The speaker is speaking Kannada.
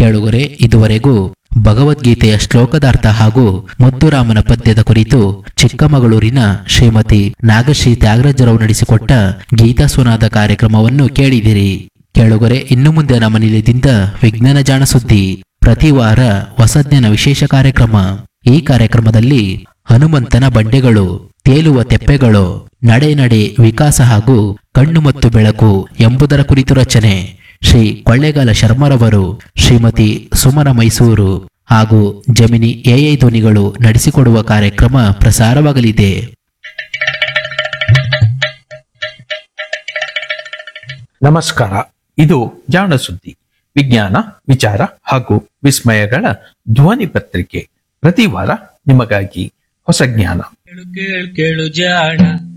ಕೇಳುಗರೆ ಇದುವರೆಗೂ ಭಗವದ್ಗೀತೆಯ ಶ್ಲೋಕದಾರ್ಥ ಹಾಗೂ ಮುದ್ದುರಾಮನ ಪದ್ಯದ ಕುರಿತು ಚಿಕ್ಕಮಗಳೂರಿನ ಶ್ರೀಮತಿ ನಾಗಶ್ರೀ ತ್ಯಾಗರಾಜರಾವ್ ನಡೆಸಿಕೊಟ್ಟ ಗೀತಾ ಸುನಾದ ಕಾರ್ಯಕ್ರಮವನ್ನು ಕೇಳಿದಿರಿ ಕೇಳುಗರೆ ಇನ್ನು ಮುಂದೆ ನಮ್ಮ ನಿಲಯದಿಂದ ವಿಜ್ಞಾನ ಜಾಣ ಸುದ್ದಿ ಪ್ರತಿ ವಾರ ಹೊಸಜ್ಞಾನ ವಿಶೇಷ ಕಾರ್ಯಕ್ರಮ ಈ ಕಾರ್ಯಕ್ರಮದಲ್ಲಿ ಹನುಮಂತನ ಬಂಡೆಗಳು ತೇಲುವ ತೆಪ್ಪೆಗಳು ನಡೆ ನಡೆ ವಿಕಾಸ ಹಾಗೂ ಕಣ್ಣು ಮತ್ತು ಬೆಳಕು ಎಂಬುದರ ಕುರಿತು ರಚನೆ ಶ್ರೀ ಕೊಳ್ಳೇಗಾಲ ಶರ್ಮರವರು ಶ್ರೀಮತಿ ಸುಮನ ಮೈಸೂರು ಹಾಗೂ ಜಮಿನಿ ಎಐ ಧ್ವನಿಗಳು ನಡೆಸಿಕೊಡುವ ಕಾರ್ಯಕ್ರಮ ಪ್ರಸಾರವಾಗಲಿದೆ ನಮಸ್ಕಾರ ಇದು ಜಾಣ ಸುದ್ದಿ ವಿಜ್ಞಾನ ವಿಚಾರ ಹಾಗೂ ವಿಸ್ಮಯಗಳ ಧ್ವನಿ ಪತ್ರಿಕೆ ಪ್ರತಿ ವಾರ ನಿಮಗಾಗಿ ಹೊಸ ಜ್ಞಾನ ಕೇಳು ಕೇಳು ಕೇಳು ಜಾಣ